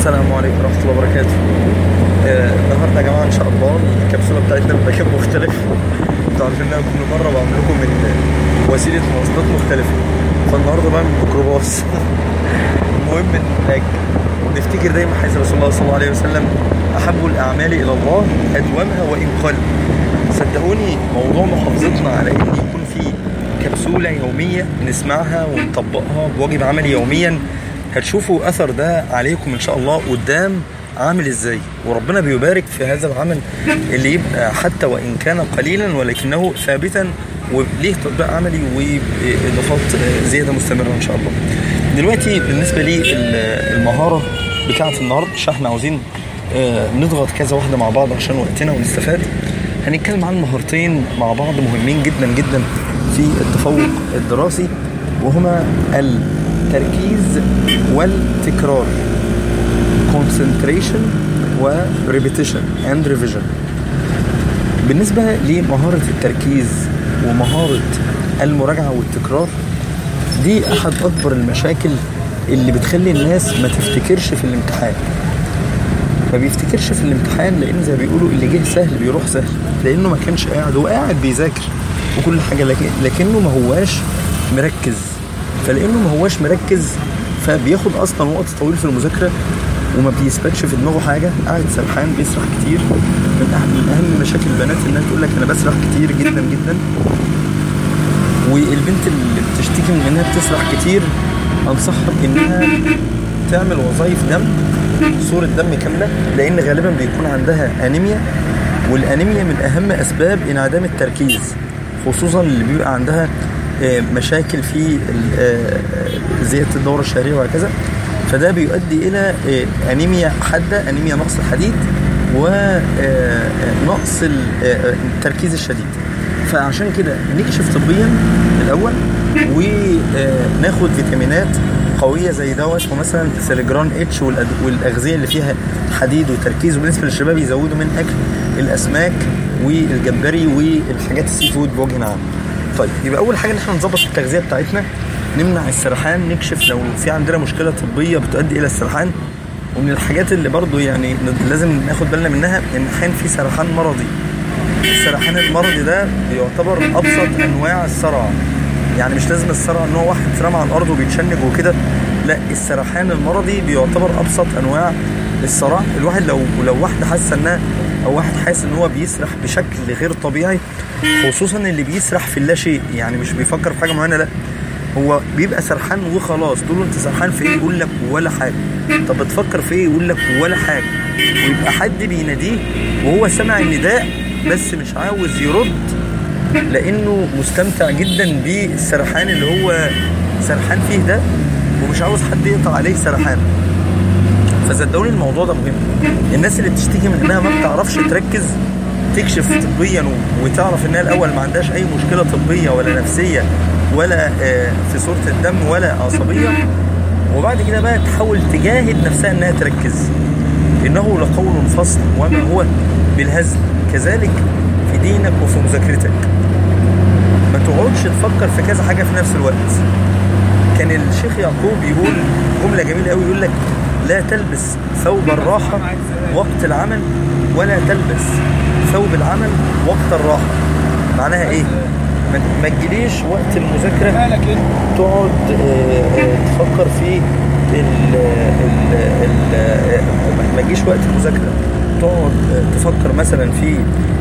السلام عليكم ورحمة الله وبركاته آه، النهاردة يا جماعة إن شاء الله الكبسولة بتاعتنا من مكان مختلف انتوا عارفين إن أنا كل مرة بعمل لكم من وسيلة مواصلات مختلفة فالنهاردة بقى من ميكروباص المهم إنك نفتكر دايما حديث رسول الله صلى الله عليه وسلم أحب الأعمال إلى الله أدومها وإن قل صدقوني موضوع محافظتنا على إن يكون في كبسولة يومية نسمعها ونطبقها بواجب عملي يوميا هتشوفوا أثر ده عليكم إن شاء الله قدام عامل ازاي وربنا بيبارك في هذا العمل اللي يبقى حتى وان كان قليلا ولكنه ثابتا وليه تطبيق عملي واضافات زياده مستمره ان شاء الله. دلوقتي بالنسبه لي المهاره بتاعه النهارده عشان احنا عاوزين آه، نضغط كذا واحده مع بعض عشان وقتنا ونستفاد. هنتكلم عن مهارتين مع بعض مهمين جدا جدا في التفوق الدراسي وهما التركيز والتكرار. concentration و repetition and revision بالنسبة لمهارة التركيز ومهارة المراجعة والتكرار دي أحد أكبر المشاكل اللي بتخلي الناس ما تفتكرش في الامتحان ما بيفتكرش في الامتحان لأن زي ما بيقولوا اللي جه سهل بيروح سهل لأنه ما كانش قاعد هو قاعد بيذاكر وكل حاجة لكن لكنه ما هواش مركز فلأنه ما هواش مركز فبياخد أصلا وقت طويل في المذاكرة وما بيثبتش في دماغه حاجه قاعد سرحان بيسرح كتير من اهم من اهم مشاكل البنات انها تقول لك انا بسرح كتير جدا جدا والبنت اللي بتشتكي من انها بتسرح كتير انصحها بانها تعمل وظائف دم صورة دم كاملة لأن غالبا بيكون عندها أنيميا والأنيميا من أهم أسباب انعدام التركيز خصوصا اللي بيبقى عندها آه، مشاكل في آه، زيادة الدورة الشهرية وهكذا فده بيؤدي الى آه، انيميا حاده انيميا نقص الحديد ونقص التركيز الشديد فعشان كده نكشف طبيا الاول وناخد فيتامينات قويه زي دوت ومثلا سيرجران اتش والاغذيه اللي فيها حديد وتركيز وبالنسبه للشباب يزودوا من اكل الاسماك والجمبري والحاجات السي فود بوجه عام. طيب يبقى اول حاجه ان احنا نظبط التغذيه بتاعتنا نمنع السرحان نكشف لو في عندنا مشكله طبيه بتؤدي الى السرحان ومن الحاجات اللي برضو يعني لازم ناخد بالنا منها ان احيانا في سرحان مرضي السرحان المرضي ده بيعتبر ابسط انواع الصرع يعني مش لازم الصرع ان هو واحد اترمى على الارض وبيتشنج وكده لا السرحان المرضي بيعتبر ابسط انواع الصرع الواحد لو لو واحده حاسه انها او واحد حاسس ان هو بيسرح بشكل غير طبيعي خصوصا اللي بيسرح في اللاشيء يعني مش بيفكر في حاجه معينه لا هو بيبقى سرحان وخلاص تقول له انت سرحان في ايه يقول لك ولا حاجه طب بتفكر في ايه يقول لك ولا حاجه ويبقى حد بيناديه وهو سمع النداء بس مش عاوز يرد لانه مستمتع جدا بالسرحان اللي هو سرحان فيه ده ومش عاوز حد يقطع عليه سرحان فصدقوني الموضوع ده مهم الناس اللي بتشتكي من انها ما بتعرفش تركز تكشف طبيا وتعرف انها الاول ما عندهاش اي مشكله طبيه ولا نفسيه ولا آه، في صورة الدم ولا عصبية وبعد كده بقى تحاول تجاهد نفسها انها تركز انه لقول فصل وما هو بالهزل كذلك في دينك وفي مذاكرتك ما تقعدش تفكر في كذا حاجة في نفس الوقت كان الشيخ يعقوب يقول جملة جميلة قوي يقول لك لا تلبس ثوب الراحة وقت العمل ولا تلبس ثوب العمل وقت الراحة معناها ايه ما تجيليش وقت المذاكرة تقعد آه، آه، تفكر في ال ال ال ما تجيش وقت المذاكرة تقعد آه، تفكر مثلا في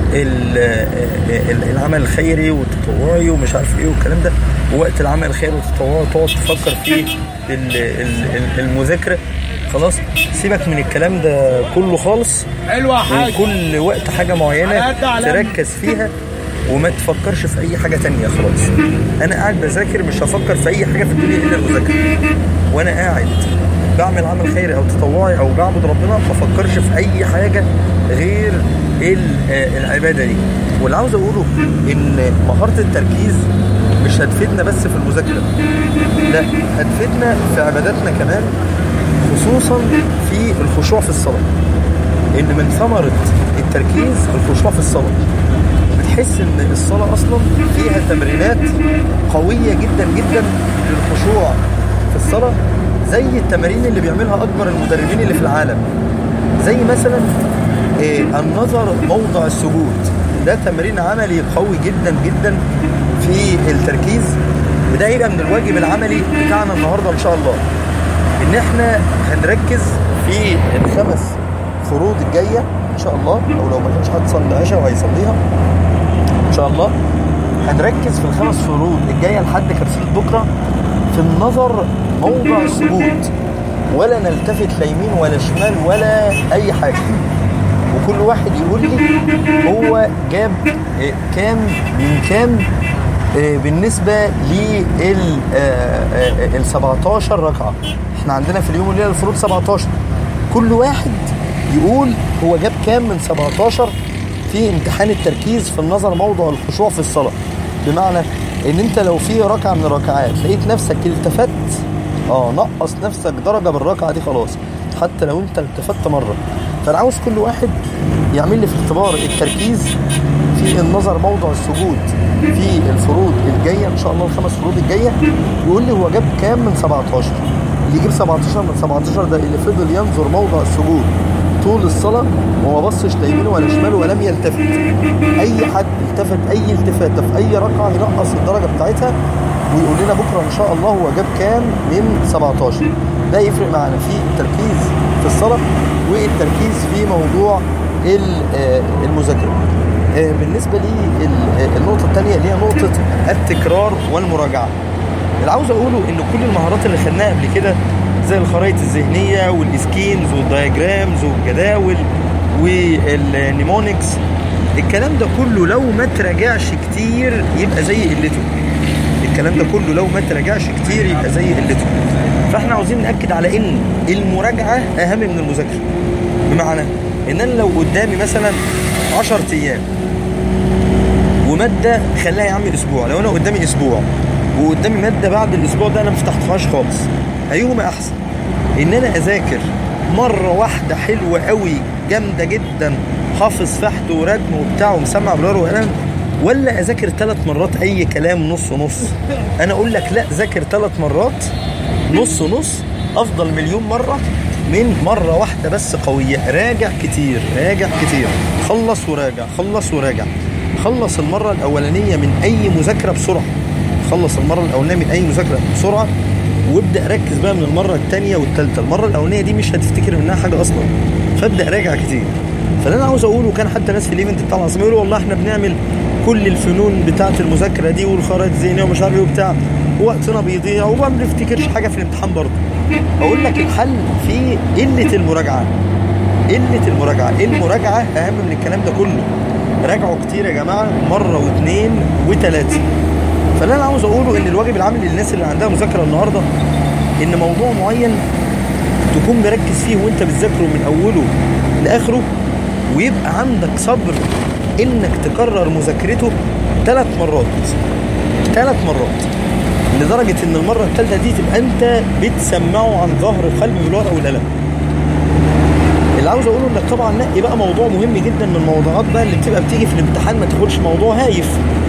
العمل الخيري والتطوعي ومش عارف ايه والكلام ده ووقت العمل الخيري والتطوعي تقعد تفكر في المذاكره خلاص سيبك من الكلام ده كله خالص حلوه حاجه وكل وقت حاجه معينه تركز فيها وما تفكرش في اي حاجه تانية خلاص انا قاعد بذاكر مش هفكر في اي حاجه في الدنيا الا المذاكره وانا قاعد بعمل عمل خيري او تطوعي او بعبد ربنا ما افكرش في اي حاجه غير آه، العباده دي واللي عاوز اقوله ان مهاره التركيز مش هتفيدنا بس في المذاكره لا هتفيدنا في عباداتنا كمان خصوصا في الخشوع في الصلاه ان من ثمره التركيز الخشوع في الصلاه بتحس ان الصلاه اصلا فيها تمرينات قويه جدا جدا للخشوع في الصلاه زي التمارين اللي بيعملها اكبر المدربين اللي في العالم زي مثلا إيه النظر موضع السجود ده تمرين عملي قوي جدا جدا في التركيز وده هيبقى من الواجب العملي بتاعنا النهارده ان شاء الله ان احنا هنركز في الخمس فروض الجايه ان شاء الله او لو ما كانش حد صلى العشاء وهيصليها ان شاء الله هنركز في الخمس فروض الجايه لحد كبسولة بكره في النظر موضع السجود ولا نلتفت لا يمين ولا شمال ولا اي حاجه وكل واحد يقول لي هو جاب إيه كام من كام إيه بالنسبه لل ال 17 ركعه احنا عندنا في اليوم والليله الفروض 17 كل واحد يقول هو جاب كام من 17 في امتحان التركيز في النظر موضع الخشوع في الصلاه بمعنى ان انت لو في ركعه من الركعات لقيت نفسك التفت اه نقص نفسك درجه بالركعه دي خلاص حتى لو انت التفت مره فانا عاوز كل واحد يعمل لي في اختبار التركيز في النظر موضع السجود في الفروض الجايه ان شاء الله الخمس فروض الجايه ويقول لي هو جاب كام من 17 اللي يجيب 17 من 17 ده اللي فضل ينظر موضع السجود طول الصلاة وما بصش لا يمين ولا شمال ولم يلتفت أي حد التفت أي التفاتة في أي ركعة ينقص الدرجة بتاعتها ويقول لنا بكرة إن شاء الله هو جاب كام من 17 ده يفرق معنا في التركيز في الصلاة والتركيز في موضوع المذاكرة بالنسبة لي النقطة الثانية اللي هي نقطة التكرار والمراجعة اللي عاوز أقوله إن كل المهارات اللي خدناها قبل كده زي الخرائط الذهنية والسكينز والدياجرامز والجداول والنيمونكس الكلام ده كله لو ما تراجعش كتير يبقى زي قلته الكلام ده كله لو ما تراجعش كتير يبقى زي قلته فاحنا عاوزين ناكد على ان المراجعه اهم من المذاكره بمعنى ان انا لو قدامي مثلا 10 ايام وماده خليها يا عم اسبوع لو انا قدامي اسبوع وقدامي ماده بعد الاسبوع ده انا ما فتحتهاش خالص ايهما احسن ان انا اذاكر مره واحده حلوه قوي جامده جدا حافظ فحت وردم وبتاع ومسمع بلار وقلم ولا اذاكر ثلاث مرات اي كلام نص نص انا اقول لك لا ذاكر ثلاث مرات نص نص افضل مليون مره من مره واحده بس قويه راجع كتير راجع كتير خلص وراجع خلص وراجع خلص المره الاولانيه من اي مذاكره بسرعه خلص المره الاولانيه من اي مذاكره بسرعه وابدا ركز بقى من المره الثانيه والثالثه المره الاولانيه دي مش هتفتكر منها حاجه اصلا فابدا راجع كتير فاللي انا عاوز اقوله كان حتى ناس في الايفنت بتاع العاصمه يقولوا والله احنا بنعمل كل الفنون بتاعه المذاكره دي والخرائط الذهنيه ومش عارف ايه وبتاع وقتنا بيضيع وما بنفتكرش حاجه في الامتحان برضه اقول لك الحل في قله المراجعه قله المراجعه المراجعه اهم من الكلام ده كله راجعوا كتير يا جماعه مره واثنين وثلاثه فاللي انا عاوز اقوله ان الواجب العملي للناس اللي عندها مذاكره النهارده ان موضوع معين تكون مركز فيه وانت بتذاكره من اوله لاخره ويبقى عندك صبر انك تكرر مذاكرته ثلاث مرات ثلاث مرات لدرجة ان المرة الثالثة دي تبقى انت بتسمعه عن ظهر قلب بالورقة والقلم اللي عاوز اقوله انك طبعا نقي بقى موضوع مهم جدا من الموضوعات بقى اللي بتبقى بتيجي في الامتحان ما تاخدش موضوع هايف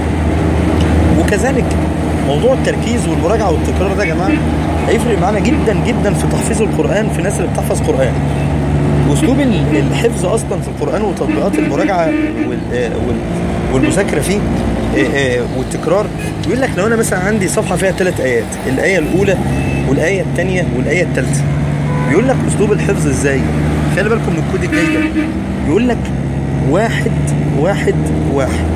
وكذلك موضوع التركيز والمراجعة والتكرار ده يا جماعة هيفرق معانا جدا جدا في تحفيظ القرآن في الناس اللي بتحفظ قرآن واسلوب الحفظ اصلا في القران وتطبيقات المراجعه والمذاكره فيه والتكرار يقول لك لو انا مثلا عندي صفحه فيها ثلاث ايات الايه الاولى والايه الثانيه والايه الثالثه بيقول لك اسلوب الحفظ ازاي خلي بالكم من الكود الجاي ده يقول لك واحد واحد واحد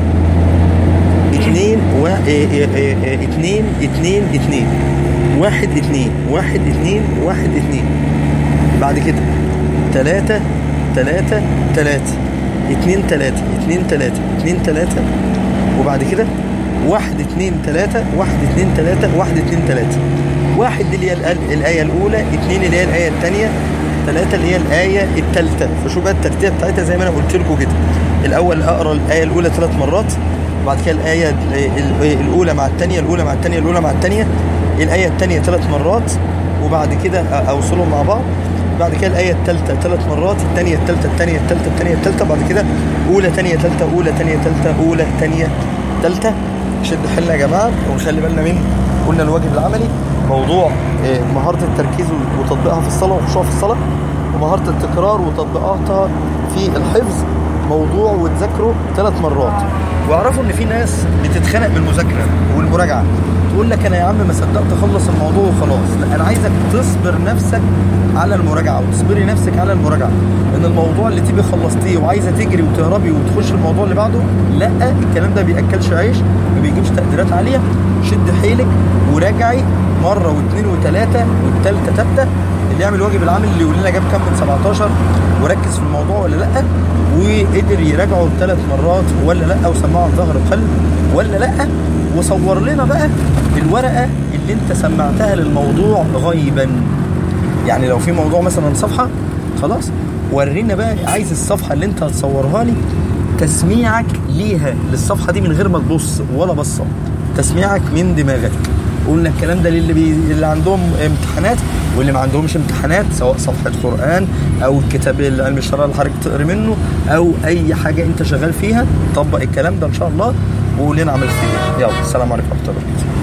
اثنين و... اثنين اثنين اثنين واحد اثنين واحد اثنين واحد اثنين بعد كده تلاتة تلاتة تلاتة اتنين تلاتة اتنين تلاتة اتنين تلاتة وبعد كده واحد اتنين تلاتة واحد اتنين تلاتة واحد اتنين تلاتة واحد دي اللي هي الآية الأولى اتنين اللي هي الآية الثانية تلاتة اللي هي الآية الثالثة فشو بقى الترتيب بتاعتها زي ما أنا قلت لكم كده الأول أقرأ الآية الأولى ثلاث مرات وبعد كده الآية الأولى مع الثانية الأولى مع الثانية الأولى مع الثانية الآية الثانية ثلاث مرات وبعد كده أوصلهم مع بعض بعد كده الآية الثالثة ثلاث مرات الثانية الثالثة الثانية الثالثة الثانية الثالثة بعد كده أولى ثانية ثالثة أولى ثانية ثالثة أولى ثانية ثالثة شد حيلنا يا جماعة ونخلي بالنا من قلنا الواجب العملي موضوع آه، مهاره التركيز وتطبيقها في الصلاه والخشوع في الصلاه ومهاره التكرار وتطبيقاتها في الحفظ موضوع وتذاكره ثلاث مرات واعرفوا ان في ناس بتتخنق من المذاكره والمراجعه تقول لك انا يا عم ما صدقت اخلص الموضوع وخلاص لا انا عايزك تصبر نفسك على المراجعه وتصبري نفسك على المراجعه ان الموضوع اللي تبقي خلصتيه وعايزه تجري وتهربي وتخش الموضوع اللي بعده لا الكلام ده بياكلش عيش ما بيجيبش تقديرات عاليه شد حيلك وراجعي مره واثنين وثلاثه والثالثه تبدا اللي يعمل واجب العامل اللي يقول لنا جاب كام من 17 وركز في الموضوع ولا لا وقدر يراجعه ثلاث مرات ولا لا وسمعه عن ظهر قلب ولا لا وصور لنا بقى الورقه اللي انت سمعتها للموضوع غيبا يعني لو في موضوع مثلا صفحه خلاص ورينا بقى عايز الصفحه اللي انت هتصورها لي تسميعك ليها للصفحه دي من غير ما تبص ولا بصه تسميعك من دماغك قلنا الكلام ده للي بي... اللي عندهم امتحانات واللي ما عندهمش امتحانات سواء صفحه قران او الكتاب العلم الشرع اللي حضرتك تقري منه او اي حاجه انت شغال فيها طبق الكلام ده ان شاء الله وقول لنا عملت ايه يلا السلام عليكم ورحمه الله وبركاته